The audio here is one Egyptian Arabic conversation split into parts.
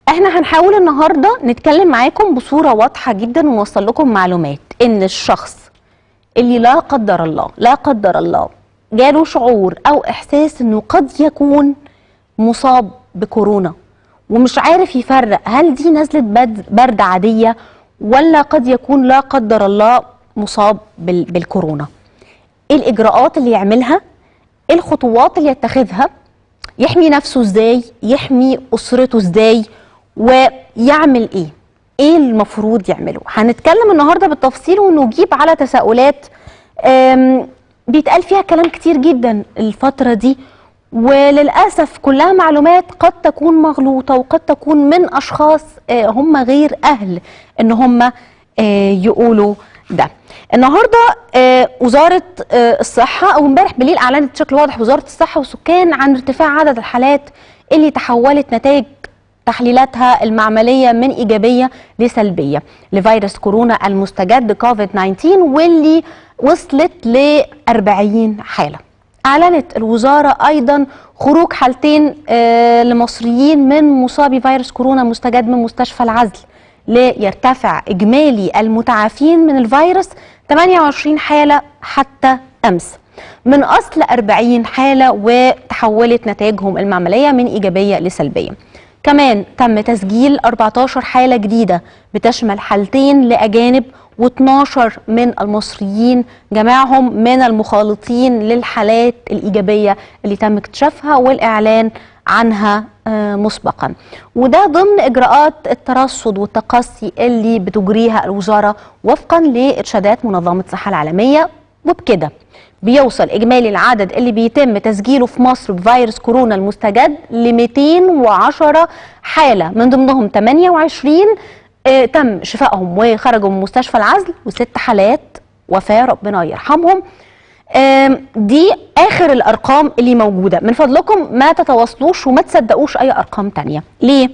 احنا هنحاول النهارده نتكلم معاكم بصوره واضحه جدا ونوصل لكم معلومات ان الشخص اللي لا قدر الله لا قدر الله جاله شعور او احساس انه قد يكون مصاب بكورونا ومش عارف يفرق هل دي نزله بد- برد عاديه ولا قد يكون لا قدر الله مصاب بال- بالكورونا ايه الاجراءات اللي يعملها ايه الخطوات اللي يتخذها يحمي نفسه ازاي يحمي اسرته ازاي ويعمل ايه ايه المفروض يعمله هنتكلم النهارده بالتفصيل ونجيب على تساؤلات أم، بيتقال فيها كلام كتير جدا الفتره دي وللاسف كلها معلومات قد تكون مغلوطه وقد تكون من اشخاص آه، هم غير اهل ان هم آه، يقولوا ده النهارده آه، وزاره آه، الصحه او امبارح بالليل اعلنت بشكل واضح وزاره الصحه والسكان عن ارتفاع عدد الحالات اللي تحولت نتائج تحليلاتها المعمليه من ايجابيه لسلبيه لفيروس كورونا المستجد كوفيد 19 واللي وصلت ل 40 حاله. اعلنت الوزاره ايضا خروج حالتين آه، لمصريين من مصابي فيروس كورونا مستجد من مستشفى العزل ليرتفع اجمالي المتعافين من الفيروس 28 حاله حتى امس. من اصل 40 حاله وتحولت نتائجهم المعمليه من ايجابيه لسلبيه. كمان تم تسجيل 14 حالة جديدة بتشمل حالتين لأجانب و12 من المصريين جميعهم من المخالطين للحالات الإيجابية اللي تم اكتشافها والإعلان عنها آه، مسبقا وده ضمن إجراءات الترصد والتقصي اللي بتجريها الوزارة وفقا لإرشادات منظمة الصحة العالمية وبكده بيوصل اجمالي العدد اللي بيتم تسجيله في مصر بفيروس كورونا المستجد ل 210 حاله من ضمنهم 28 آه تم شفائهم وخرجوا من مستشفى العزل وست حالات وفاه ربنا يرحمهم آم، دي اخر الارقام اللي موجوده من فضلكم ما تتواصلوش وما تصدقوش اي ارقام تانية ليه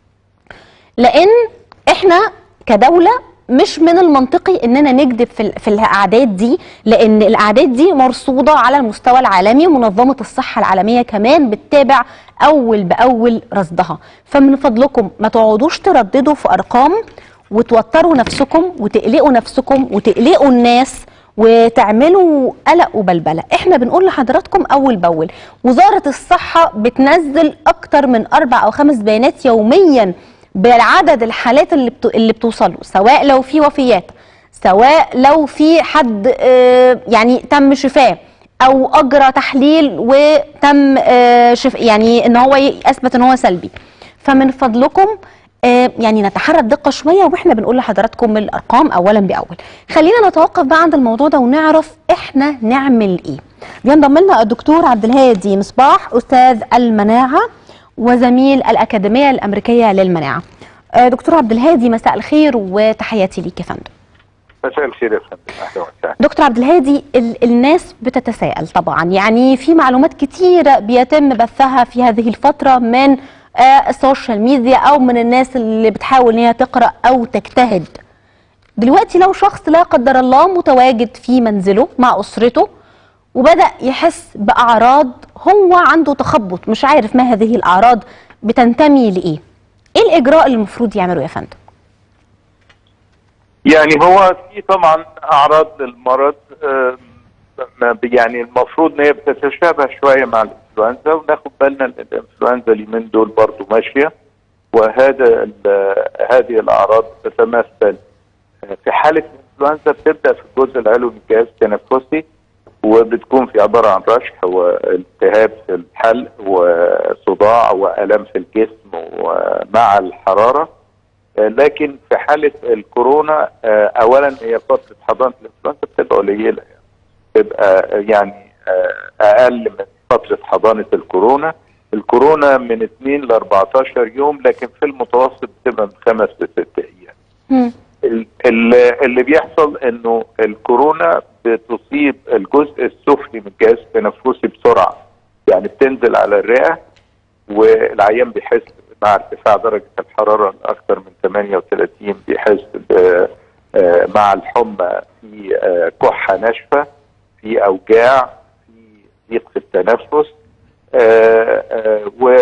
لان احنا كدوله مش من المنطقي اننا نكذب في ال- في الاعداد دي لان الاعداد دي مرصوده على المستوى العالمي ومنظمه الصحه العالميه كمان بتتابع اول باول رصدها فمن فضلكم ما تقعدوش ترددوا في ارقام وتوتروا نفسكم وتقلقوا نفسكم وتقلقوا الناس وتعملوا قلق وبلبله احنا بنقول لحضراتكم اول باول وزاره الصحه بتنزل اكتر من اربع او خمس بيانات يوميا بعدد الحالات اللي بت... اللي بتوصله سواء لو في وفيات سواء لو في حد آه، يعني تم شفاه او اجرى تحليل وتم آه، شف... يعني ان هو ي- اثبت ان هو سلبي فمن فضلكم آه، يعني نتحرى الدقه شويه واحنا بنقول لحضراتكم الارقام اولا باول خلينا نتوقف بقى عند الموضوع ده ونعرف احنا نعمل ايه بينضم لنا الدكتور عبد الهادي مصباح استاذ المناعه وزميل الاكاديميه الامريكيه للمناعه آه، دكتور عبد الهادي مساء الخير وتحياتي ليك يا فندم مساء الخير يا فندم اهلا وسهلا دكتور عبد الهادي ال- الناس بتتساءل طبعا يعني في معلومات كتيرة بيتم بثها في هذه الفترة من آه، السوشيال ميديا أو من الناس اللي بتحاول إن هي تقرأ أو تجتهد دلوقتي لو شخص لا قدر الله متواجد في منزله مع أسرته وبدأ يحس بأعراض هو عنده تخبط مش عارف ما هذه الأعراض بتنتمي لإيه إيه الإجراء اللي المفروض يعمله يا فندم؟ يعني هو في طبعا اعراض للمرض آه، ما ب- يعني المفروض ان هي بتتشابه شويه مع الانفلونزا وناخد بالنا ان الانفلونزا اليومين دول برضو ماشيه وهذا ال- هذه الاعراض تتمثل آه، في حاله الانفلونزا بتبدا في الجزء العلوي من الجهاز التنفسي وبتكون في عباره عن رشح والتهاب في الحلق وصداع والام في الجسم ومع الحراره آه، لكن في حاله الكورونا آه، اولا هي فتره حضانه الانفلونزا بتبقى قليله يعني بتبقى آه، يعني آه، اقل من فتره حضانه الكورونا الكورونا من 2 ل 14 يوم لكن في المتوسط بتبقى من 5 ل 6 ايام مم. ال- ال- اللي بيحصل انه الكورونا بتصيب الجزء السفلي من الجهاز التنفسي بسرعه يعني بتنزل على الرئه والعيان بيحس مع ارتفاع درجه الحراره لاكثر من 38 بيحس ب- آه، مع الحمى في آه، كحه ناشفه في اوجاع في ضيق في التنفس آه، آه،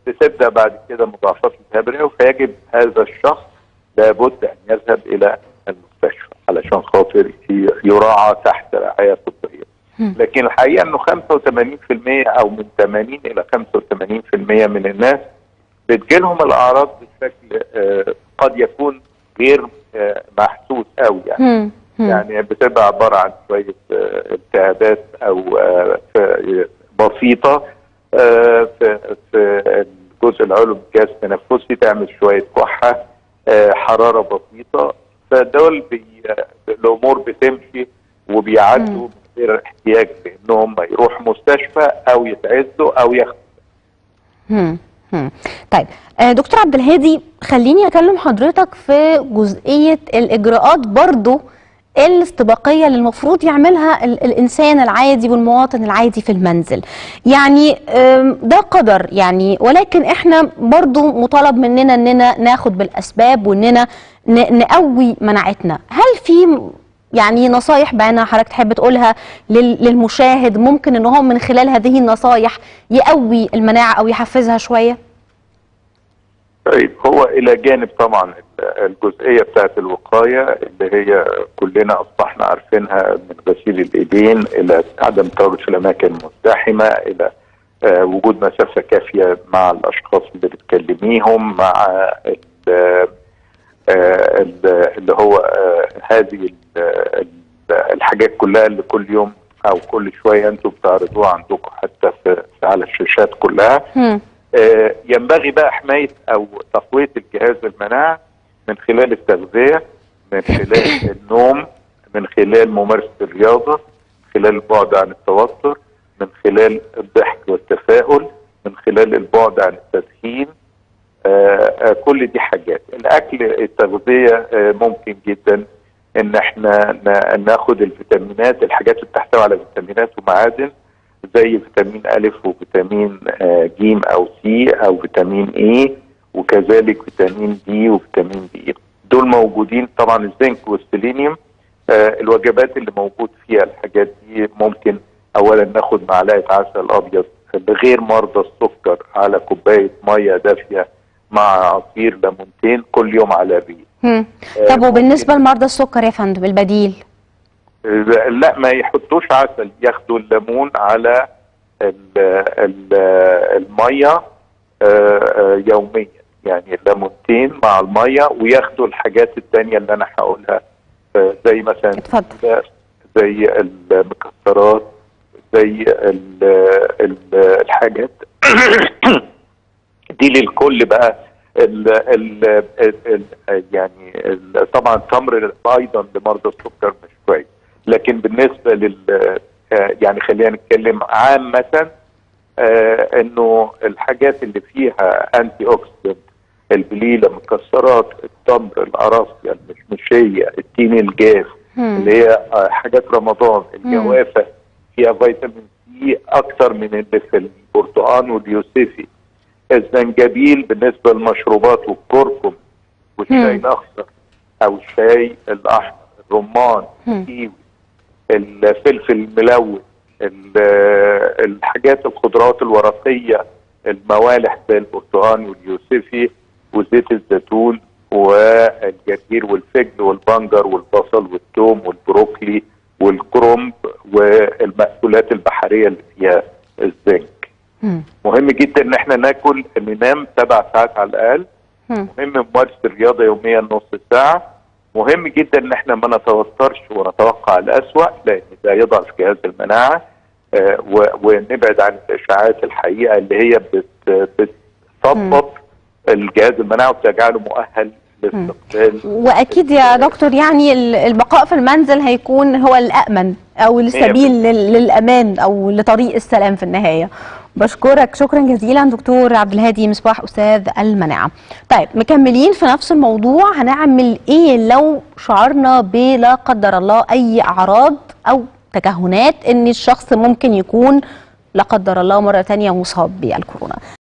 بتبدا بعد كده مضاعفات الالتهاب الرئوي فيجب هذا الشخص لابد ان يذهب الى المستشفى علشان خاطر ي- يراعى تحت رعايه طبيه. مم. لكن الحقيقه انه 85% او من 80 الى 85% من الناس بتجيلهم الاعراض بشكل آه، قد يكون غير آه، محسوس قوي يعني. مم. مم. يعني بتبقى عباره عن شويه آه، التهابات او آه، ف- بسيطه آه، في في الجزء العلوي من الجهاز التنفسي تعمل شويه كحه آه، حراره بسيطه فدول بي الامور بتمشي وبيعدوا من غير احتياج لانهم يروحوا مستشفى او يتعزوا او ياخدوا مم. مم. طيب آه، دكتور عبد الهادي خليني اكلم حضرتك في جزئيه الاجراءات برضو الاستباقيه اللي المفروض يعملها ال- الانسان العادي والمواطن العادي في المنزل يعني آم، ده قدر يعني ولكن احنا برضو مطالب مننا اننا ناخد بالاسباب واننا ن- نقوي مناعتنا هل في م- يعني نصايح بقى حضرتك تحب تقولها لل- للمشاهد ممكن ان هو من خلال هذه النصايح يقوي المناعه او يحفزها شويه طيب هو الى جانب طبعا الجزئيه بتاعت الوقايه اللي هي كلنا اصبحنا عارفينها من غسيل الايدين الى عدم التواجد في الاماكن المزدحمه الى آه، وجود مسافه كافيه مع الاشخاص اللي بتكلميهم مع ال- آه، ال- اللي هو آه، هذه ال- ال- الحاجات كلها اللي كل يوم او كل شويه انتم بتعرضوها عندكم حتى في في- على الشاشات كلها هم. آه، ينبغي بقى حمايه او تقويه الجهاز المناعي من خلال التغذيه من خلال النوم من خلال ممارسه الرياضه من خلال البعد عن التوتر من خلال الضحك والتفاؤل من خلال البعد عن التدخين آه، آه، كل دي حاجات الاكل التغذيه آه، ممكن جدا ان احنا نا- ناخد الفيتامينات الحاجات اللي بتحتوي على فيتامينات ومعادن زي فيتامين أ وفيتامين آه، ج أو سي أو فيتامين اي وكذلك فيتامين دي وفيتامين بي دول موجودين طبعا الزنك والسيلينيوم آه، الوجبات اللي موجود فيها الحاجات دي ممكن أولا ناخد معلقة عسل أبيض لغير مرضى السكر على كوباية مية دافية مع عصير ليمونتين كل يوم على الريق هم. آه، طب ممكن- وبالنسبه لمرضى السكر يا فندم البديل لا ما يحطوش عسل ياخدوا الليمون على ال ال الميه آه، آه، يوميا يعني الليمونتين مع الميه وياخدوا الحاجات التانية اللي انا هقولها آه، زي مثلا اتفضل. زي المكسرات زي ال ال الحاجات دي للكل بقى ال ال ال ال يعني ال طبعا التمر ايضا لمرضى السكر مش كويس لكن بالنسبه لل آه، يعني خلينا نتكلم عامه آه انه الحاجات اللي فيها انتي اوكسيدنت البليله المكسرات التمر القراصية المشمشيه التين الجاف هم. اللي هي آه، حاجات رمضان الجوافه فيها فيتامين سي اكتر من اللي في البرتقال واليوسفي الزنجبيل بالنسبه للمشروبات والكركم والشاي مم. الاخضر او الشاي الاحمر الرمان مم. الكيوي الفلفل الملون ال- الحاجات الخضروات الورقيه الموالح زي البرتقال واليوسفي وزيت الزيتون والجرجير والفجل والبنجر والبصل والثوم والبروكلي والكرنب والمأكولات البحريه اللي فيها الزنك هم. مهم جدا ان احنا ناكل ننام سبع ساعات على الاقل هم. مهم ممارسه الرياضه يوميا نص ساعه مهم جدا ان احنا ما نتوترش ونتوقع الاسوأ لان ده يضعف جهاز المناعه آه و- ونبعد عن الاشاعات الحقيقه اللي هي بت بتثبط الجهاز المناعي وبتجعله مؤهل لاستقبال واكيد يا دكتور يعني ال- البقاء في المنزل هيكون هو الامن او السبيل لل- للامان او لطريق السلام في النهايه بشكرك شكرا جزيلا دكتور عبد الهادي مصباح استاذ المناعه طيب مكملين في نفس الموضوع هنعمل ايه لو شعرنا بلا قدر الله اي اعراض او تكهنات ان الشخص ممكن يكون لا قدر الله مره تانية مصاب بالكورونا